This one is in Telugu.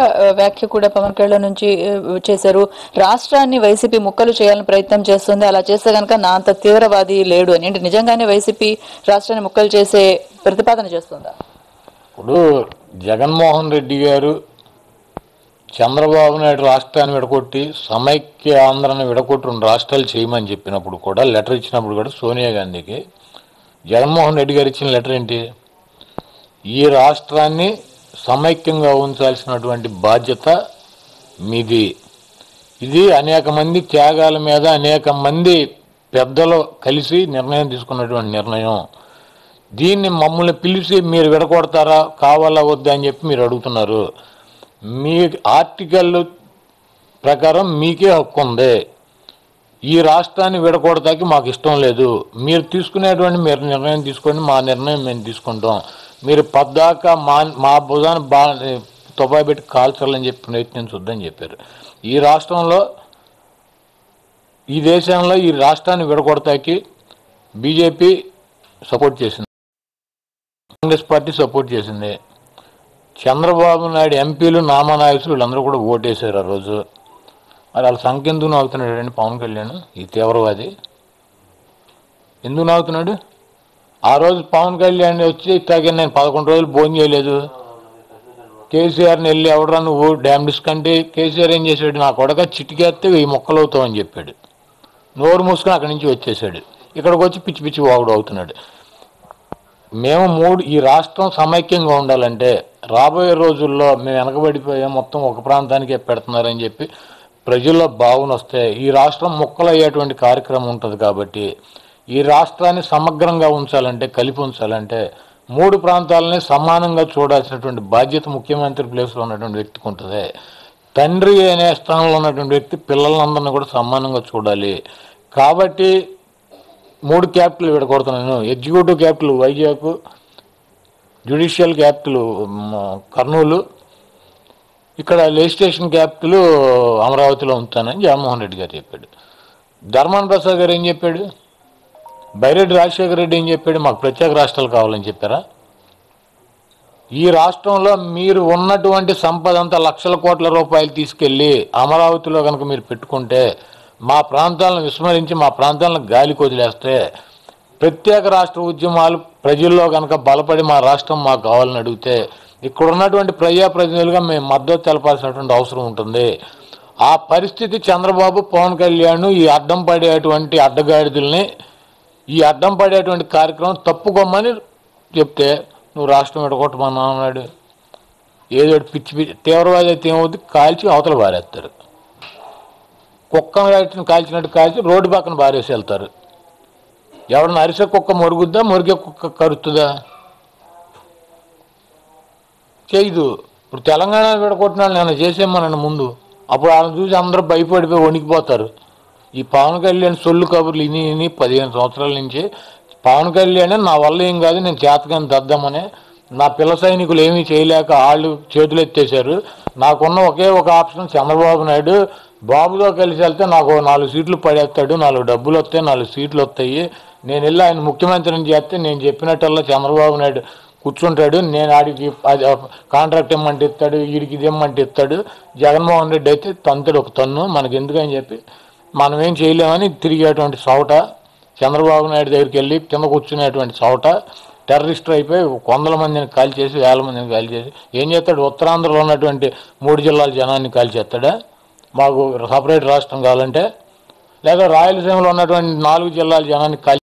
ఆ, వ్యాఖ్య కూడా పవన్ కళ్యాణ్ నుంచి ఆ, చేశారు రాష్ట్రాన్ని వైసీపీ ముక్కలు చేయాలని ప్రయత్నం చేస్తుంది అలా చేస్తే గనక నా అంత తీవ్రవాది లేడు అని అంటే నిజంగానే వైసీపీ రాష్ట్రాన్ని ముక్కలు చేసే ప్రతిపాదన చేస్తుందా ఇప్పుడు జగన్మోహన్ రెడ్డి గారు చంద్రబాబు నాయుడు రాష్ట్రాన్ని విడగొట్టి సమైక్య ఆంధ్రాన్ని విడగొట్టి రెండు రాష్ట్రాలు చేయమని చెప్పినప్పుడు కూడా లెటర్ ఇచ్చినప్పుడు కూడా సోనియా గాంధీకి జగన్మోహన్ రెడ్డి గారు ఇచ్చిన లెటర్ ఏంటి ఈ రాష్ట్రాన్ని సమైక్యంగా ఉంచాల్సినటువంటి బాధ్యత మీది ఇది అనేక మంది త్యాగాల మీద అనేక మంది పెద్దలు కలిసి నిర్ణయం తీసుకున్నటువంటి నిర్ణయం దీన్ని మమ్మల్ని పిలిచి మీరు విడగొడతారా కావాలా వద్దా అని చెప్పి మీరు అడుగుతున్నారు మీ ఆర్టికల్ ప్రకారం మీకే హక్కు ఉంది ఈ రాష్ట్రాన్ని విడగొడతాకి మాకు ఇష్టం లేదు మీరు తీసుకునేటువంటి మీరు నిర్ణయం తీసుకోండి మా నిర్ణయం మేము తీసుకుంటాం మీరు పద్దాక మా మా భుజాన్ని బా తుపాయి పెట్టి కాల్చాలని చెప్పి ప్రయత్నించొద్దని చెప్పారు ఈ రాష్ట్రంలో ఈ దేశంలో ఈ రాష్ట్రాన్ని విడగొడతాకి బీజేపీ సపోర్ట్ చేసింది కాంగ్రెస్ పార్టీ సపోర్ట్ చేసింది చంద్రబాబు నాయుడు ఎంపీలు నామనాయకులు వీళ్ళందరూ కూడా ఓటేశారు ఆ రోజు మరి వాళ్ళ సంఖ్య ఎందుకు నాగుతున్నాడు అండి పవన్ కళ్యాణ్ ఈ తీవ్రవాది ఎందుకు నాగుతున్నాడు ఆ రోజు పవన్ కళ్యాణ్ వచ్చి ఇట్లాగే నేను పదకొండు రోజులు భోజనం చేయలేదు కేసీఆర్ని వెళ్ళి ఎవడరా నువ్వు డ్యామ్ డిస్కంటే కేసీఆర్ ఏం చేశాడు నా కొడక చిటికేస్తే వెయ్యి మొక్కలు అవుతావు అని చెప్పాడు నోరు మూసుకొని అక్కడి నుంచి వచ్చేసాడు ఇక్కడికి వచ్చి పిచ్చి పిచ్చి వాగుడు అవుతున్నాడు మేము మూడు ఈ రాష్ట్రం సమైక్యంగా ఉండాలంటే రాబోయే రోజుల్లో మేము వెనకబడిపోయే మొత్తం ఒక ప్రాంతానికే పెడుతున్నారని చెప్పి ప్రజల్లో భావన వస్తే ఈ రాష్ట్రం ముక్కలయ్యేటువంటి కార్యక్రమం ఉంటుంది కాబట్టి ఈ రాష్ట్రాన్ని సమగ్రంగా ఉంచాలంటే కలిపి ఉంచాలంటే మూడు ప్రాంతాలని సమానంగా చూడాల్సినటువంటి బాధ్యత ముఖ్యమంత్రి ప్లేస్లో ఉన్నటువంటి వ్యక్తికి ఉంటుంది తండ్రి అనే స్థానంలో ఉన్నటువంటి వ్యక్తి పిల్లలందరినీ కూడా సమానంగా చూడాలి కాబట్టి మూడు క్యాపిటల్ విడగొడుతున్నాను executive capital Vizag judicial capital hmm, Kurnool ఇక్కడ లెజిస్లేషన్ క్యాపిటల్ అమరావతిలో ఉంచానని జగన్మోహన్ రెడ్డి గారు చెప్పాడు ధర్మాన ప్రసాద్ గారు ఏం చెప్పాడు బైరెడ్డి రాజశేఖర రెడ్డి ఏం చెప్పాడు మాకు ప్రత్యేక రాష్ట్రాలు కావాలని చెప్పారా ఈ రాష్ట్రంలో మీరు ఉన్నటువంటి సంపద అంతా లక్షల కోట్ల రూపాయలు తీసుకెళ్ళి అమరావతిలో కనుక మీరు పెట్టుకుంటే మా ప్రాంతాలను విస్మరించి మా ప్రాంతాలను గాలికి వదిలేస్తే ప్రత్యేక రాష్ట్ర ఉద్యమాలు ప్రజల్లో కనుక బలపడి మా రాష్ట్రం మాకు కావాలని అడిగితే ఇక్కడ ఉన్నటువంటి ప్రజాప్రతినిధులుగా మేము మద్దతు తెలపాల్సినటువంటి అవసరం ఉంటుంది ఆ పరిస్థితి చంద్రబాబు పవన్ కళ్యాణ్ ఈ అడ్డం పడేటువంటి అడ్డగాడిదల్ని ఈ అడ్డం పడేటువంటి కార్యక్రమం తప్పుకోమని చెప్తే నువ్వు రాష్ట్రం విడగొట్టమన్నా అన్నాడు ఏదో ఒకటి పిచ్చి పిచ్చి తీవ్రవాది అయితే ఏమవుతుంది కాల్చి అవతల పారేస్తారు కుక్కను కాల్చిన కాల్చినట్టు కాల్చి రోడ్డు పక్కన పారేసి వెళ్తారు ఎవడన్నా అరిసె కుక్క మొరుగుద్దా మొరిగే కుక్క కరుతుందా చేయదు ఇప్పుడు తెలంగాణ విడగొట్టిన వాళ్ళు నేను చేసేమన్నాను ముందు అప్పుడు వాళ్ళని చూసి అందరూ భయపడిపోయి వణికిపోతారు ఈ పవన్ కళ్యాణ్ సొల్లు కబుర్లు ఇని ఇని పదిహేను సంవత్సరాల నుంచి పవన్ కళ్యాణ్ నా వల్ల ఏం కాదు నేను చేతకాని దద్దామని నా పిల్ల సైనికులు ఏమీ చేయలేక వాళ్ళు చేతులు ఎత్తేశారు నాకున్న ఒకే ఒక ఆప్షన్ చంద్రబాబు నాయుడు బాబుతో కలిసి వెళ్తే నాకు ఓ నాలుగు సీట్లు పడేస్తాడు నాలుగు డబ్బులు వస్తాయి నాలుగు సీట్లు వస్తాయి నేను వెళ్ళి ఆయన ముఖ్యమంత్రిని చేస్తే నేను చెప్పినట్టల్లా చంద్రబాబు నాయుడు కూర్చుంటాడు నేను ఆడికి అది కాంట్రాక్ట్ ఇమ్మంటే ఇస్తాడు వీడికి ఇది ఇమ్మంటే ఇస్తాడు జగన్మోహన్ రెడ్డి అయితే తంతుడు ఒక తన్ను మనకి ఎందుకని చెప్పి మనం ఏం చేయలేమని తిరిగేటువంటి సౌట చంద్రబాబు నాయుడు దగ్గరికి వెళ్ళి కింద కూర్చునేటువంటి సౌట టెర్రరిస్టర్ అయిపోయి వందల మందిని కాల్ చేసి వేల మందిని కాల్ చేసి ఏం చేస్తాడు ఉత్తరాంధ్రలో ఉన్నటువంటి మూడు జిల్లాల జనాన్ని కాల్ చేస్తాడా మాకు సపరేట్ రాష్ట్రం కావాలంటే లేదా రాయలసీమలో ఉన్నటువంటి నాలుగు జిల్లాల జనాన్ని కాల్